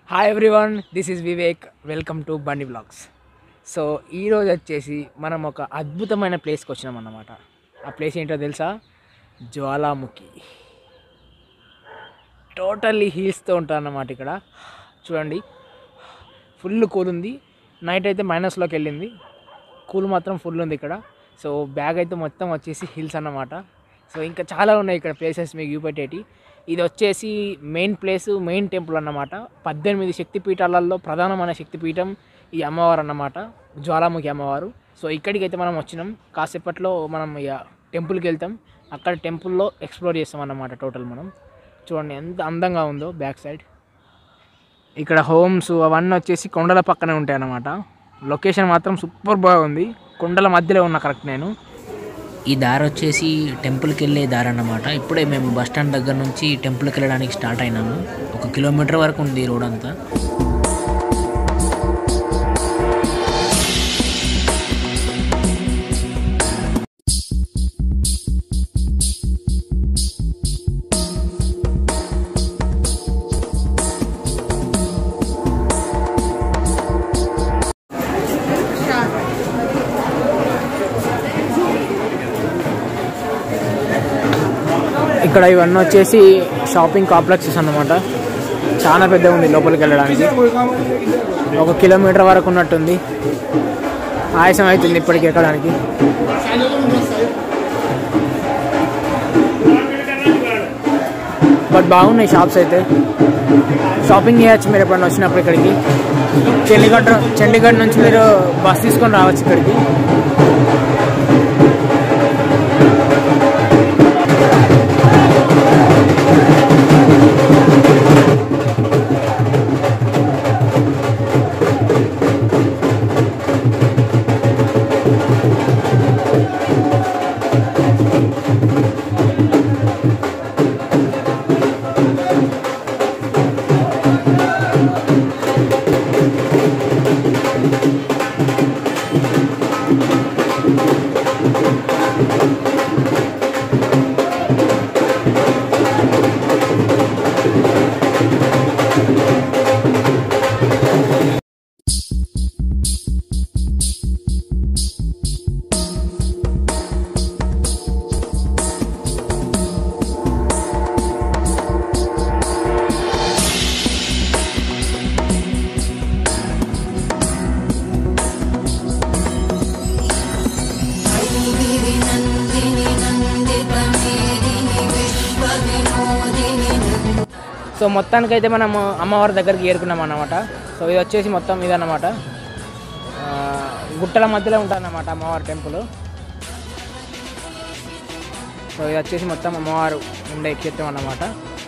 hi everyone this is Vivek welcome to Bandi blogs so ఈరోజు వచ్చేసి మనం ఒక అద్భుతమైన ప్లేస్కి వచ్చినాం అన్నమాట ఆ ప్లేస్ ఏంటో తెలుసా జ్వాలాముఖి టోటల్లీ హీల్స్తో ఉంటుంది అన్నమాట ఇక్కడ చూడండి ఫుల్ కూల్ ఉంది నైట్ అయితే మైనస్లోకి వెళ్ళింది కూల్ మాత్రం ఫుల్ ఉంది ఇక్కడ సో బ్యాగ్ అయితే మొత్తం వచ్చేసి హిల్స్ అన్నమాట సో ఇంకా చాలా ఉన్నాయి ఇక్కడ ప్లేసెస్ మీకు చూపెట్టేటి ఇది వచ్చేసి మెయిన్ ప్లేస్ మెయిన్ టెంపుల్ అన్నమాట పద్దెనిమిది శక్తిపీఠాలలో ప్రధానమైన శక్తిపీఠం ఈ అమ్మవారు అన్నమాట జ్వాలాముఖి అమ్మవారు సో ఇక్కడికి అయితే మనం వచ్చినాం కాసేపట్లో మనం ఇక టెంపుల్కి వెళ్తాం అక్కడ టెంపుల్లో ఎక్స్ప్లోర్ చేస్తాం అన్నమాట టోటల్ మనం చూడండి ఎంత అందంగా ఉందో బ్యాక్ సైడ్ ఇక్కడ హోమ్స్ అవన్నీ వచ్చేసి కొండల పక్కనే ఉంటాయి అన్నమాట లొకేషన్ మాత్రం సూపర్ బాగుంది కొండల మధ్యలో ఉన్నా కరెక్ట్ నేను ఈ దారి వచ్చేసి టెంపుల్కి వెళ్ళే దారి అన్నమాట ఇప్పుడే మేము బస్ స్టాండ్ దగ్గర నుంచి టెంపుల్కి వెళ్ళడానికి స్టార్ట్ అయినాము ఒక కిలోమీటర్ వరకు ఉంది ఈ రోడ్ అంతా ఇక్కడ ఇవన్నీ వచ్చేసి షాపింగ్ కాంప్లెక్సెస్ అన్నమాట చాలా పెద్ద ఉంది లోపలికి వెళ్ళడానికి ఒక కిలోమీటర్ వరకు ఉన్నట్టుంది ఆయాసం అవుతుంది ఇప్పటికి ఎక్కడానికి బట్ బాగున్నాయి షాప్స్ అయితే షాపింగ్ చేయొచ్చు మీరు ఎప్పుడన్నా వచ్చినప్పుడు ఇక్కడికి చండీగఢ్ చండీగఢ్ నుంచి మీరు బస్ తీసుకొని రావచ్చు ఇక్కడికి సో మొత్తానికైతే మనం అమ్మవారి దగ్గరికి ఏరుకున్నాం అన్నమాట సో ఇది వచ్చేసి మొత్తం ఇదన్నమాట ఆ, గుట్టల మధ్యలో ఉంటుందన్నమాట అమ్మవారి టెంపుల్ సో ఇది వచ్చేసి మొత్తం అమ్మవారు ఉండే క్షేత్రం అన్నమాట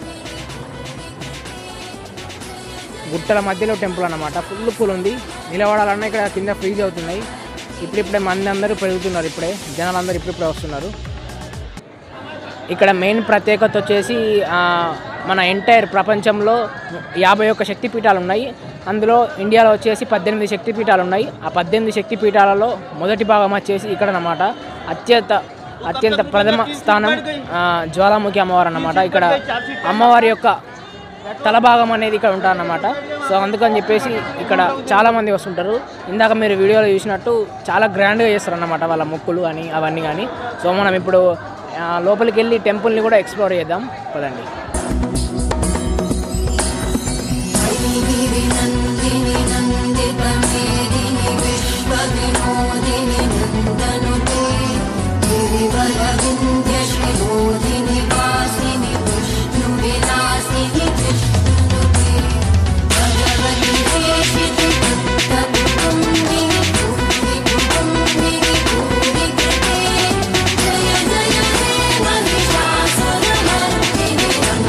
గుట్టల మధ్యలో టెంపుల్ అన్నమాట ఫుల్ కూల్ ఉంది నిలబడాలన్నా ఇక్కడ కింద ఫ్రీజ్ అవుతున్నాయి ఇప్పుడిప్పుడే మంది అందరూ పెరుగుతున్నారు ఇప్పుడే జనాలు అందరూ ఇప్పుడిప్పుడే వస్తున్నారు ఇక్కడ మెయిన్ ప్రత్యేకత వచ్చేసి ఆ, మన ఎంటైర్ ప్రపంచంలో యాభై ఒక్క శక్తిపీఠాలు ఉన్నాయి అందులో ఇండియాలో వచ్చేసి పద్దెనిమిది శక్తిపీఠాలు ఉన్నాయి ఆ పద్దెనిమిది శక్తిపీఠాలలో మొదటి భాగం వచ్చేసి ఇక్కడ అన్నమాట అత్యంత అత్యంత ప్రథమ స్థానం ఆ, జ్వాలాముఖి అమ్మవారు అన్నమాట ఇక్కడ అమ్మవారి యొక్క తల భాగం అనేది ఇక్కడ ఉంటుందన్నమాట సో అందుకని చెప్పేసి ఇక్కడ చాలామంది వస్తుంటారు ఇందాక మీరు వీడియోలో చూసినట్టు చాలా గ్రాండ్గా చేస్తారు అన్నమాట వాళ్ళ మొక్కులు అని అవన్నీ కానీ సో మనం ఇప్పుడు ఆ, లోపలికి వెళ్ళి టెంపుల్ని కూడా ఎక్స్ప్లోర్ చేద్దాం పదండి జయ జయ దేవ నిశాసురమర్దిని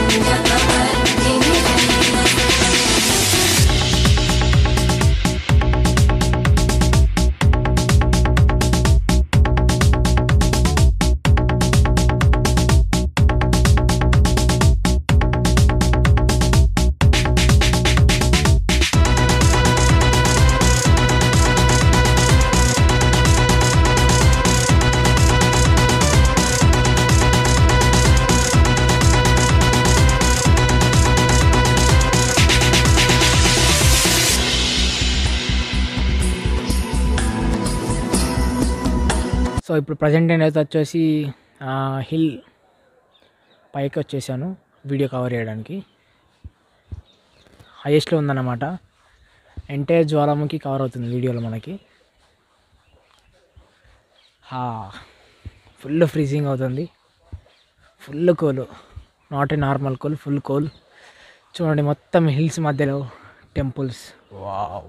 సో ఇప్పుడు ప్రజెంట్ నేనైతే వచ్చేసి ఆ, హిల్ పైకి వచ్చేసాను వీడియో కవర్ చేయడానికి హైయెస్ట్లో ఉందన్నమాట ఎంటైర్ జ్వాలాముఖి కవర్ అవుతుంది వీడియోలో మనకి ఫుల్ ఫ్రీజింగ్ అవుతుంది full cool not a normal cool full cool చూడండి మొత్తం హిల్స్ మధ్యలో temples wow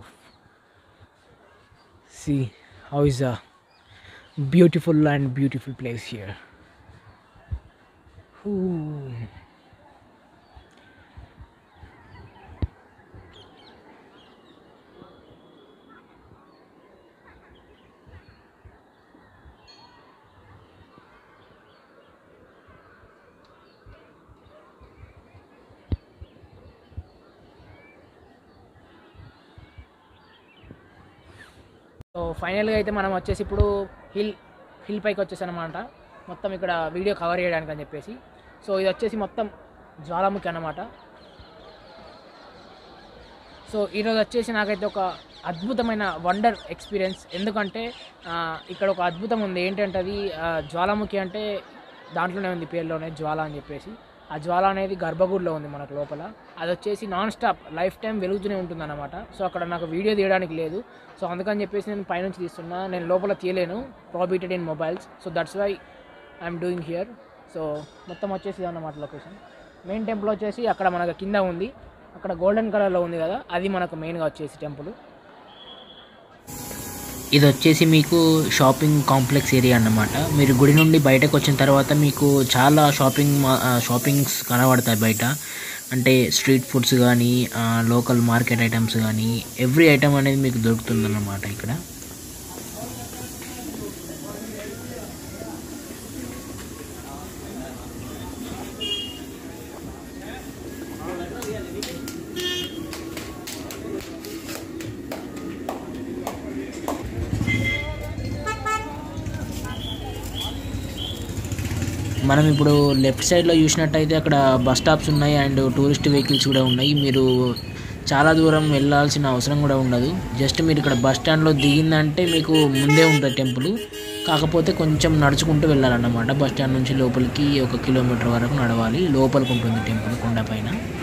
see how is a beautiful and beautiful place here so ఫైనల్గా అయితే మనం వచ్చేసి ఇప్పుడు హిల్ హిల్ పైకి వచ్చేసాను అనమాట మొత్తం ఇక్కడ వీడియో కవర్ చేయడానికి అని చెప్పేసి సో ఇది వచ్చేసి మొత్తం జ్వాలాముఖి అన్నమాట సో ఈరోజు వచ్చేసి నాకైతే ఒక అద్భుతమైన వండర్ ఎక్స్పీరియన్స్ ఎందుకంటే ఆ, ఇక్కడ ఒక అద్భుతం ఉంది ఏంటంటే అది ఆ, జ్వాలాముఖి అంటే దాంట్లోనే ఉంది పేరులోనే జ్వాల అని చెప్పేసి ఆ జ్వాల అనేది గర్భగుడిలో ఉంది మనకు లోపల అది వచ్చేసి నాన్ స్టాప్ లైఫ్ టైం వెలుగుతూనే ఉంటుంది అనమాట సో అక్కడ నాకు వీడియో తీయడానికి లేదు సో అందుకని చెప్పేసి నేను పైనుంచి తీస్తున్నా నేను లోపల తీయలేను prohibited in mobiles so that's why I'm doing here so మొత్తం వచ్చేసి అన్నమాట లొకేషన్ మెయిన్ టెంపుల్ వచ్చేసి అక్కడ మనకు కింద ఉంది అక్కడ గోల్డెన్ కలర్లో ఉంది కదా అది మనకు మెయిన్గా వచ్చేసి టెంపుల్ ఇది వచ్చేసి మీకు షాపింగ్ కాంప్లెక్స్ ఏరియా అన్నమాట మీరు గుడి నుండి బయటకు వచ్చిన తర్వాత మీకు చాలా షాపింగ్ మా- ఆ, షాపింగ్స్ కనబడతాయి బయట అంటే స్ట్రీట్ ఫుడ్స్ కానీ లోకల్ మార్కెట్ ఐటమ్స్ కానీ ఎవ్రీ ఐటమ్ అనేది మీకు దొరుకుతుందన్నమాట ఇక్కడ మనం ఇప్పుడు లెఫ్ట్ సైడ్లో చూసినట్టయితే అక్కడ బస్ స్టాప్స్ ఉన్నాయి అండ్ టూరిస్ట్ వెహికల్స్ కూడా ఉన్నాయి మీరు చాలా దూరం వెళ్ళాల్సిన అవసరం కూడా ఉండదు జస్ట్ మీరు ఇక్కడ బస్ స్టాండ్లో దిగిందంటే మీకు ముందే ఉంటుంది టెంపుల్ కాకపోతే కొంచెం నడుచుకుంటూ వెళ్ళాలన్నమాట బస్ స్టాండ్ నుంచి లోపలికి ఒక కిలోమీటర్ వరకు నడవాలి లోపలికి ఉంటుంది టెంపుల్ కొండపైన